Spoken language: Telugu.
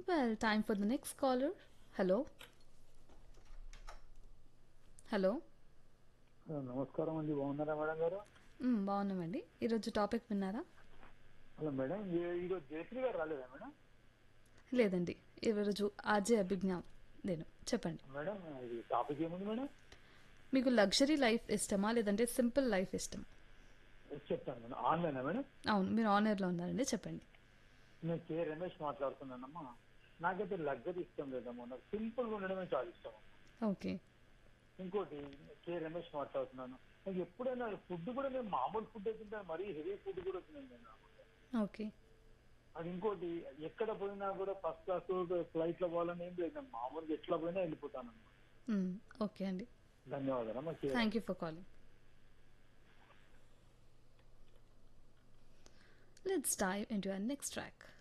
Well, time for the next caller. Hello. Hello నమస్కారం అండి బాగున్నారా మేడం గారు మ్, బాగున్నామండి ఈరోజు టాపిక్ విన్నారా హలో మేడం ఈ- ఈరోజు జయశ్రీ గారు రాలేదా మేడం లేదండి ఈరోజు ఆర్జే అభిజ్ఞా నేను చెప్పండి మేడం ఇది టాపిక్ ఏముంది మేడం మీకు లగ్జరీ లైఫ్ ఇష్టమా లేదంటే సింపుల్ లైఫ్ ఇష్టం చెప్తాను మేడం ఆన్లైనా మేడం అవును మీరు ఆనర్లో ఉన్నారండి చెప్పండి నేను కే రమేష్ మాట్లాడుతున్నానమ్మా నాకైతే లగ్జరీ ఇష్టం లేదమ్మా నాకు సింపుల్గా ఉండడమే చాలా ఇష్టం ఓకే ఇంకోటి కే రమేష్ మాట్లాడుతున్నాను నాకు ఎప్పుడైనా ఫుడ్ కూడా నేను మామూలు ఫుడ్ తింటాను మరీ హెవీ ఫుడ్ కూడా తిన్నాను నేను ఓకే అది ఇంకోటి ఎక్కడ పోయినా కూడా ఫస్ట్ క్లాస్ ఫ్లైట్ లో పోవాలని ఏం లేదు నేను మామూలుగా ఎట్లా పోయినా వెళ్ళిపోతాను మ్, ఓకే అండి ధన్యవాదాలు K thank you for calling let's dive into our next track